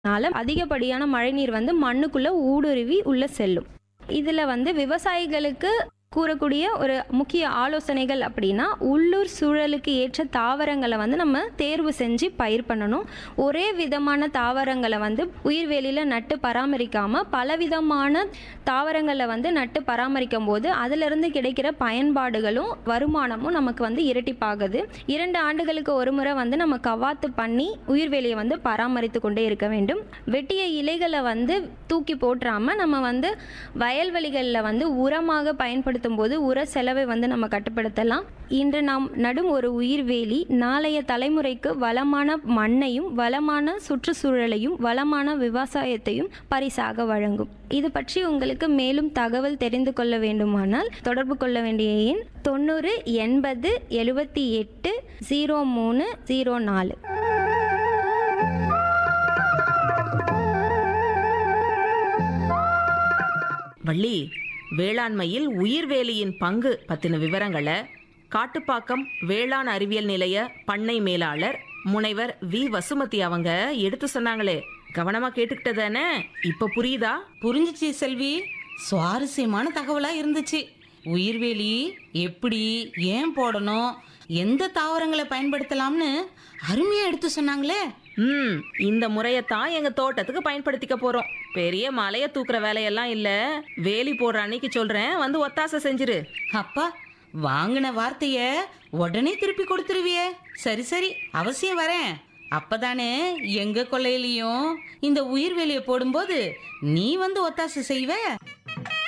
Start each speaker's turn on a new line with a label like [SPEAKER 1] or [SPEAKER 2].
[SPEAKER 1] னால அதிகப்படியான மழைநீர் வந்து மண்ணுக்குள்ள ஊடுருவி உள்ள செல்லும் இதுல வந்து விவசாயிகளுக்கு கூறக்கூடிய ஒரு முக்கிய ஆலோசனைகள் அப்படின்னா உள்ளூர் சூழலுக்கு ஏற்ற தாவரங்களை வந்து நம்ம தேர்வு செஞ்சு பயிர் பண்ணணும் ஒரே விதமான தாவரங்களை வந்து உயிர்வேலியில் நட்டு பராமரிக்காமல் பலவிதமான தாவரங்களை வந்து நட்டு பராமரிக்கும் போது அதிலிருந்து கிடைக்கிற பயன்பாடுகளும் வருமானமும் நமக்கு வந்து இரட்டிப்பாகுது இரண்டு ஆண்டுகளுக்கு ஒரு முறை வந்து நம்ம கவாத்து பண்ணி உயிர்வேலியை வந்து பராமரித்து கொண்டே இருக்க வேண்டும் வெட்டிய இலைகளை வந்து தூக்கி போட்டுறாம நம்ம வந்து வயல்வெளிகளில் வந்து உரமாக பயன்படுத்தும் போது உர செலவை வந்து நம்ம கட்டுப்படுத்தலாம் இன்று நாம் நடும் ஒரு உயிர்வேலி நாளைய தலைமுறைக்கு வளமான மண்ணையும் வளமான சுற்றுச்சூழலையும் வளமான விவசாயத்தையும் பரிசாக வழங்கும் இது பற்றி உங்களுக்கு மேலும் தகவல் தெரிந்து கொள்ள வேண்டுமானால் தொடர்பு கொள்ள வேண்டிய எண் தொண்ணூறு எண்பது எழுபத்தி எட்டு ஜீரோ மூணு ஜீரோ நாலு
[SPEAKER 2] வள்ளி வேளாண்மையில் உயிர்வேலியின் பங்கு பத்தின விவரங்களை காட்டுப்பாக்கம் வேளாண் அறிவியல் நிலைய பண்ணை மேலாளர் முனைவர் வி வசுமதி அவங்க எடுத்து சொன்னாங்களே கவனமா கேட்டுக்கிட்டதானே இப்ப புரியுதா
[SPEAKER 3] புரிஞ்சுச்சு செல்வி சுவாரஸ்யமான தகவலா இருந்துச்சு உயிர்வேலி எப்படி ஏன் போடணும் எந்த தாவரங்களை பயன்படுத்தலாம்னு அருமையா எடுத்து சொன்னாங்களே
[SPEAKER 2] ம் இந்த முறையத்தான் எங்க தோட்டத்துக்கு பயன்படுத்திக்க போறோம் பெரிய மலைய தூக்குற வேலையெல்லாம் இல்ல வேலி போடுற அன்னைக்கு சொல்றேன் வந்து ஒத்தாசை செஞ்சிரு
[SPEAKER 3] அப்பா வாங்கின வார்த்தைய உடனே திருப்பி கொடுத்துருவியே சரி சரி அவசியம் வரேன் அப்பதானே எங்க கொள்ளையிலயும் இந்த உயிர்வேலியை போடும்போது நீ வந்து ஒத்தாசை செய்வ